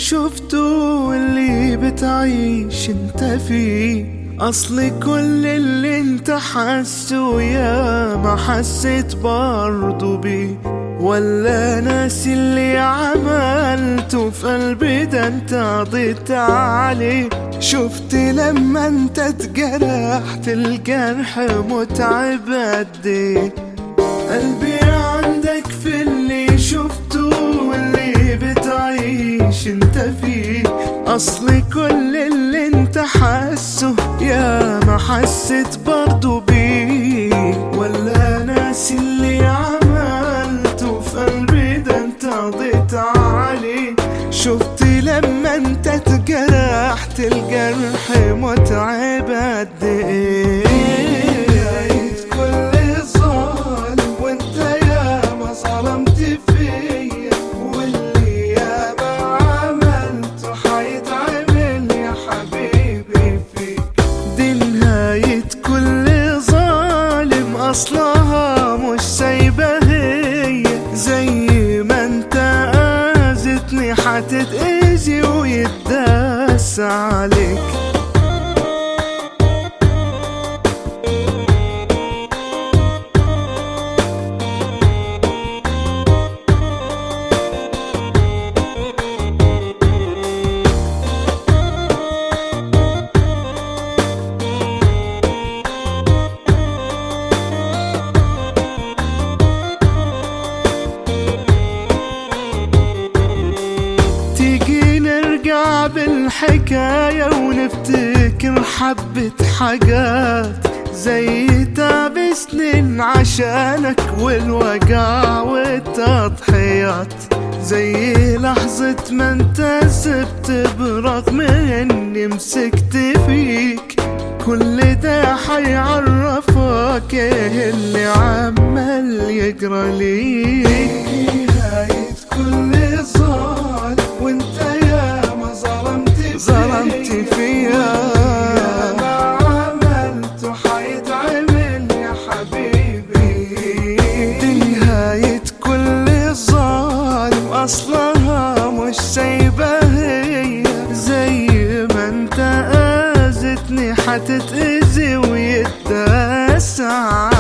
شفته واللي بتعيش انت فيه اصل كل اللي انت حاسه يا ما حسيت برضه بيه ولا ناسي اللي عملته في قلبي ده انت قضيت عليه شفت لما انت اتجرحت الجرح متعب قد ايه قلبي عندك في اللي شفته واللي بتعيش انت فيه اصل كل اللي انت حاسه يا ما حسيت برضه بيه ولا ناسي اللي عملته في قلبي ده انت قضيت عليه شفت لما انت اتجرحت الجرح متعب قد ايه كل ظالم وانت يا ما ظلمت فيا واللي يا ما عملته حيتعمل يا حبيبي فيك دي نهاية كل ظالم اصلها مش سايبة هي زي ما انت اذتني حتتأذي ويتداس عليك تيجي نرجع بالحكاية ونفتكر حبة حاجات زي تعب سنين عشانك والوجع والتضحيات زي لحظة ما انت سبت برغم اني مسكت فيك كل ده حيعرفك ايه اللي عمال يجرى ليك نهاية كل ظالم وانت يا ما ظلمت ظلمت فيا ما عملته حيتعمل يا حبيبي دي نهاية كل ظالم اصلها مش سايبة هي زي ما انت اذتني حتتأذي ويتداس عليك